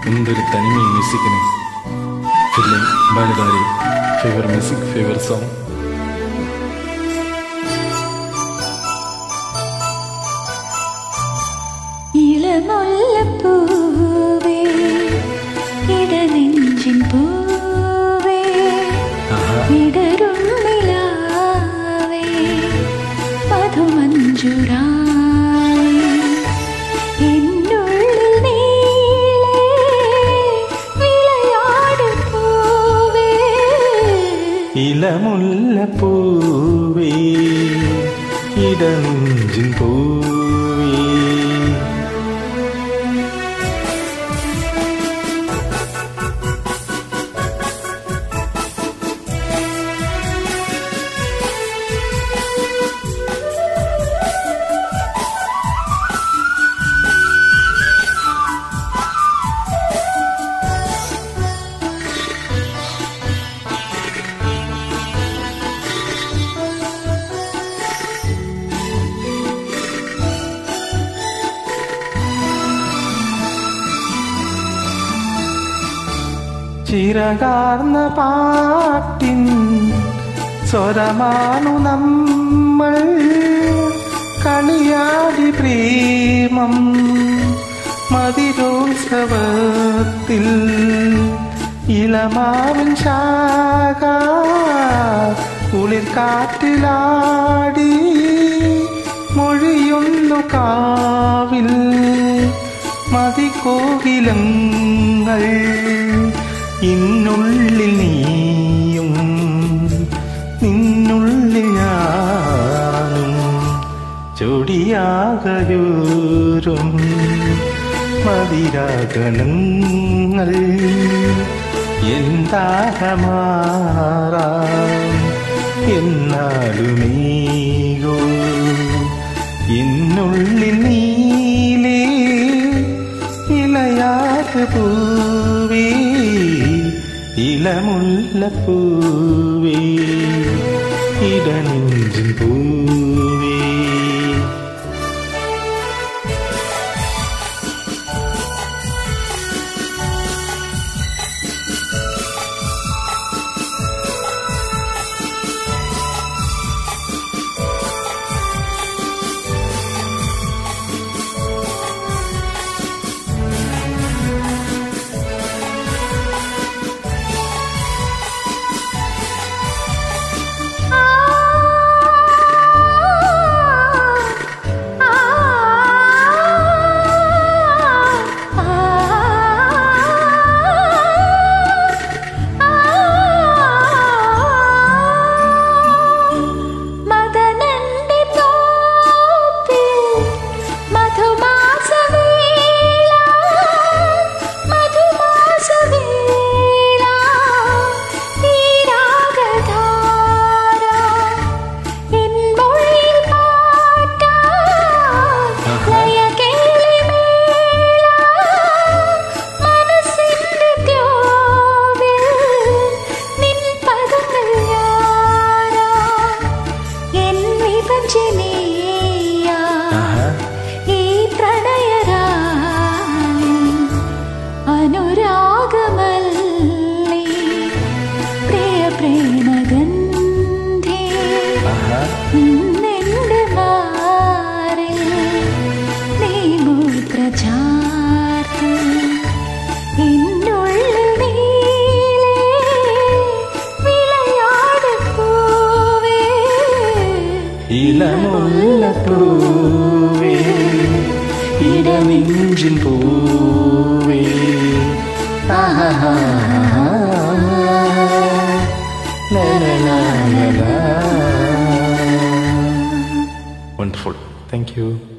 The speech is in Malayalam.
എന്തൊരു തനിമ ഈ മ്യൂസിക്കിന് ഫില്ലിംഗ് ബാലുദാരി ഫേവർ മ്യൂസിക് ഫേവർ സോങ് ഇളമുല്ലപ്പൂവേ ഇടനെഞ്ചിൻ പൂവേ ഇടരും നിലാവേ മധുമഞ്ജുരാണി എന്നുള്ളിൽ നീളേ വിളയാടും പൂവേ ഇലമുല്ലപ്പൂവേ ഇടനെഞ്ചിൻ പൂവേ ചിറകാർന്ന പാട്ടിൻ സ്വരമാണു നമ്മൾ കളിയാടി പ്രേമം മതിരോത്സവത്തിൽ ഇളമാവിൻ ശാഖ കുളിർ കാറ്റിലാടി മൊഴിയുന്നു കാവിൽ മതികോകിലങ്ങൾ ഇന്നുള്ളിൽ നീയും നിന്നുള്ളിൽ ഞാനും ചൊടിയാകയൂരും മതിരാഗണങ്ങൾ എന്താകമാറാം എന്നാലുമീകോ ഇന്നുള്ളിൽ നീലേ ഇളയാത് പൂവേ ഇളമുള്ള പൂവേ ഇടനെഞ്ചിൻ പൂവേ മദനന്റെ തോപ്പിൽ മധുമാസവേള മധുമാസവേള ഈ രാഗധാര എൻ മൊഴിയിൽ പാട്ടാൻ ലയകേളിമേള മനസ്സിന്റെ ത്യോവിൽ നിൻ പദങ്ങൾ ഞാനാ എൻ വിഭജനീയ ഈ പ്രണയരാണി അനുരാഗമല്ലി പ്രിയ പ്രേമഗന്ധി ഇന്നെന്റെ മാറിൽ നീ മൂത്ര ചാർത്ത് എന്നുള്ളിൽ നീലേ വിളയാടും പൂവേ ഇളമുള്ള പൂവേ ഇടനെഞ്ചിൻ പൂവേ ആഹാ വണ്ടർഫുൾ താങ്ക് യു